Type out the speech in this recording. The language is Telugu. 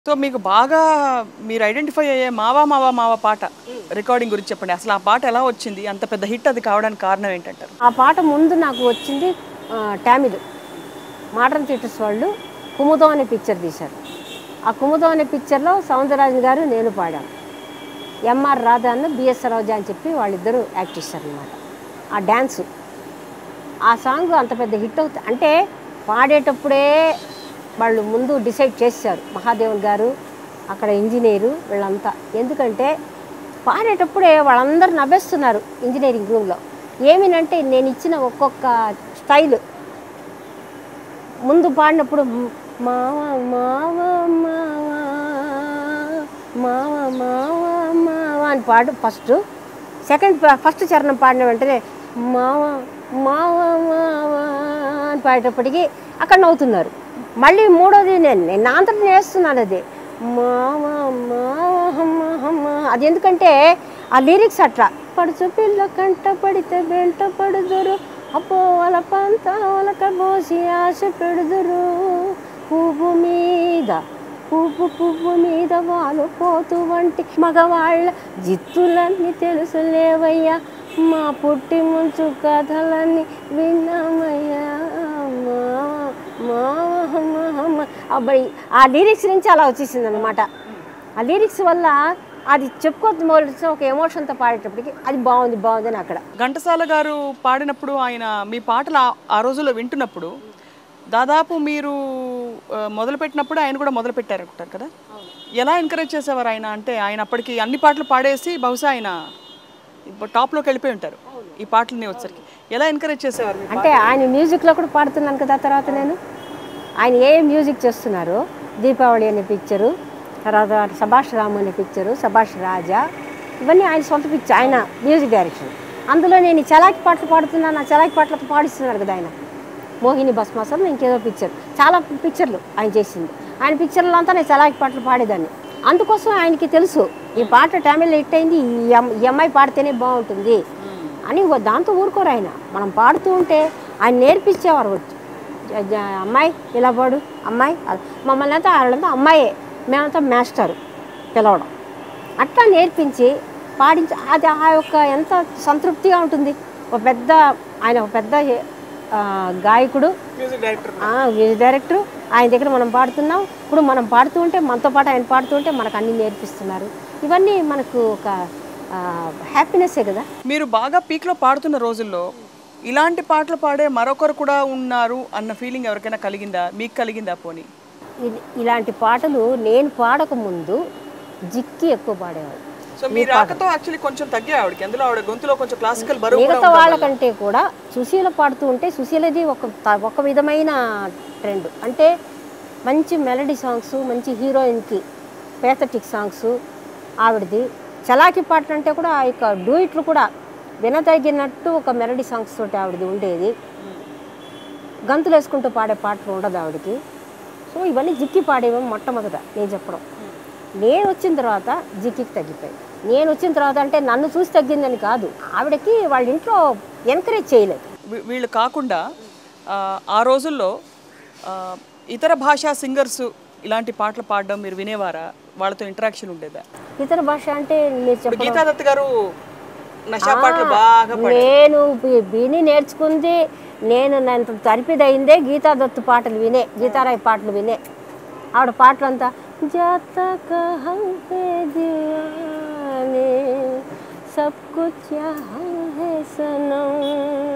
సో మీకు బాగా మీరు ఐడెంటిఫై అయ్యే మావా మావా మావా పాట రికార్డింగ్ గురించి చెప్పండి అసలు ఆ పాట ఎలా వచ్చింది అంత పెద్ద హిట్ అది కావడానికి కారణం ఏంటంటారు ఆ పాట ముందు నాకు వచ్చింది ఆ, టామిల్ మోడర్న్ థియేటర్స్ వాళ్ళు కుముదం అనే పిక్చర్ తీశారు ఆ కుముదం అనే పిక్చర్లో సౌందరరాజన్ గారు నేను పాడాను ఎంఆర్ రాధా అన్న బిఎస్ సరోజా అని చెప్పి వాళ్ళిద్దరూ యాక్ట్ చేశారనమాట ఆ డ్యాన్సు ఆ సాంగ్ అంత పెద్ద హిట్ అవుతుంది అంటే పాడేటప్పుడే వాళ్ళు ముందు డిసైడ్ చేశారు మహాదేవన్ గారు అక్కడ ఇంజనీరు వీళ్ళంతా ఎందుకంటే పాడేటప్పుడే వాళ్ళందరూ నవ్వేస్తున్నారు ఇంజనీరింగ్ రూమ్లో ఏమినంటే నేను ఇచ్చిన ఒక్కొక్క స్టైల్ ముందు పాడినప్పుడు మావ మావ మావ మావ మావ మావ అని పాడు ఫస్ట్ సెకండ్ ఫస్ట్ చరణం పాడిన వెంటనే మావ మావ మావ అని పాడేటప్పటికి అక్కడ నవ్వుతున్నారు మళ్ళీ మూడోది నేను నేను నా అంతటి నేస్తున్నాను అది మావ మావ మావ మావ. అది ఎందుకంటే ఆ లిరిక్స్ అట్లా పడుచు పిల్ల కంట పడితే వెంట పడుదురు అప్పో వాళ్ళ పంత వాళ్ళక పోసి ఆశ పెడుదురు పువ్వు మీద పువ్వు పువ్వు మీద వాళ్ళు పోతు వంటి మగవాళ్ళ జిత్తులన్నీ తెలుసులేవయ్యా మా పుట్టి ముంచు కథలన్నీ విన్నామయ్యా మా అబ్బాయి ఆ లిరిక్స్ నుంచి అలా వచ్చేసింది అనమాట ఆ లిరిక్స్ వల్ల అది చెప్పుకోవద్దు మొదటి ఒక ఎమోషన్తో పాడేటప్పటికి అది బాగుంది బాగుంది అని అక్కడ ఘంటసాల గారు పాడినప్పుడు ఆయన మీ పాటలు ఆ- ఆ రోజుల్లో వింటున్నప్పుడు దాదాపు మీరు ఆ, మొదలుపెట్టినప్పుడు ఆయన కూడా మొదలు పెట్టారు అనుకుంటారు కదా ఎలా ఎంకరేజ్ చేసేవారు ఆయన అంటే ఆయన అప్పటికి అన్ని పాటలు పాడేసి బహుశా ఆయన ఇప్పుడు టాప్లోకి వెళ్ళిపోయి ఉంటారు ఈ పాటలని వచ్చరికి ఎలా ఎంకరేజ్ చేసేవారు మీరు? అంటే ఆయన మ్యూజిక్లో కూడా పాడుతున్నాను కదా తర్వాత నేను ఆయన ఏ మ్యూజిక్ చేస్తున్నారో దీపావళి అనే పిక్చరు తర్వాత సభాష్ రామ్ అనే పిక్చరు సభాష్ రాజా ఇవన్నీ ఆయన సొంత పిక్చర్ ఆయన మ్యూజిక్ డైరెక్షన్ అందులో నేను ఈ చలాకి పాటలు పాడుతున్నాను ఆ చలాకి పాటలతో పాడిస్తున్నారు కదా ఆయన మోహిని భస్మాసం ఇంకేదో పిక్చర్ చాలా పిక్చర్లు ఆయన చేసింది ఆయన పిక్చర్లో అంతా నేను చలాకి పాటలు పాడేదాన్ని అందుకోసం ఆయనకి తెలుసు ఈ పాట తమిళ హిట్ అయింది ఈ అమ్- ఈ అమ్మాయి పాడితేనే బాగుంటుంది అని ఓ- దాంతో ఊరుకోరు ఆయన మనం పాడుతూ ఉంటే ఆయన నేర్పించేవారు వచ్చి జ- జ- అమ్మాయి ఇలా పాడు అమ్మాయి అలా. మమ్మల్ని అంతా వాళ్ళంతా అమ్మాయే మేమంతా మాస్టర్ పిలవడం అట్లా నేర్పించి పాడించి అది ఆ యొక్క ఎంత సంతృప్తిగా ఉంటుంది ఒక పెద్ద ఆయన ఒక పెద్ద ఆ, గాయకుడు మ్యూజిక్ డైరెక్టర్ ఆ, మ్యూజిక్ డైరెక్టర్ ఆయన దగ్గర మనం పాడుతున్నాం ఇప్పుడు మనం పాడుతూ ఉంటే మనతో పాటు ఆయన పాడుతూ ఉంటే మనకు అన్ని నేర్పిస్తున్నారు ఇవన్నీ మనకు ఒక హ్యాపీనెస్సే కదా మీరు బాగా పీక్లో పాడుతున్న రోజుల్లో ఇలాంటి పాటలు పాడే మరొకరు కూడా ఉన్నారు అన్న ఫీలింగ్ ఎవరికైనా కలిగిందా మీకు కలిగిందా పోనీ ఇది ఇలాంటి పాటలు నేను పాడకముందు జిక్కి ఎక్కువ పాడేవాడు సో మీ రాకతో యాక్చువల్లీ కొంచెం తగ్గే ఆవిడకి అందులో ఆవిడ గొంతులో కొంచెం క్లాసికల్ బరువు కూడా మిగతా వాళ్ళకంటే కూడా సుశీల పాడుతూ ఉంటే సుశీలది ఒక త- ఒక విధమైన ట్రెండ్ అంటే మంచి మెలడీ సాంగ్స్ మంచి హీరోయిన్కి పేథటిక్ సాంగ్స్ ఆవిడది చలాకి పాటలు అంటే కూడా ఆ యొక్క డూయిట్లు కూడా వినదగినట్టు ఒక మెలడీ సాంగ్స్ తోటి ఆవిడది ఉండేది గంతులు వేసుకుంటూ పాడే పాటలు ఉండదు ఆవిడకి సో ఇవన్నీ జిక్కి పాడేవేమో మొట్టమొదట నేను చెప్పడం నేను వచ్చిన తర్వాత జిక్కికి తగ్గిపోయింది నేను వచ్చిన తర్వాత అంటే నన్ను చూసి తగ్గిందని కాదు ఆవిడకి వాళ్ళ ఇంట్లో ఎంకరేజ్ చేయలేదు వీ- వీళ్ళు కాకుండా ఆ, ఆ రోజుల్లో ఆ, ఇతర భాషా సింగర్స్ ఇలాంటి పాటలు పాడడం మీరు వినేవారా వాళ్ళతో ఇంటరాక్షన్ ఉండేదా ఇతర భాష అంటే మీరు ఇప్పుడు చెప్ప గీతాదత్ గారు నషా పాటలు బాగా పాడారు నేను వి- విని నేర్చుకుంది నేను నేను తరిపిదయిందే గీతాదత్తు పాటలు వినే గీతారాయ్ పాటలు వినే ఆవిడ పాటలంతా జాత కహం హే దివానే సబ్ కుచ్ యహా హే సనం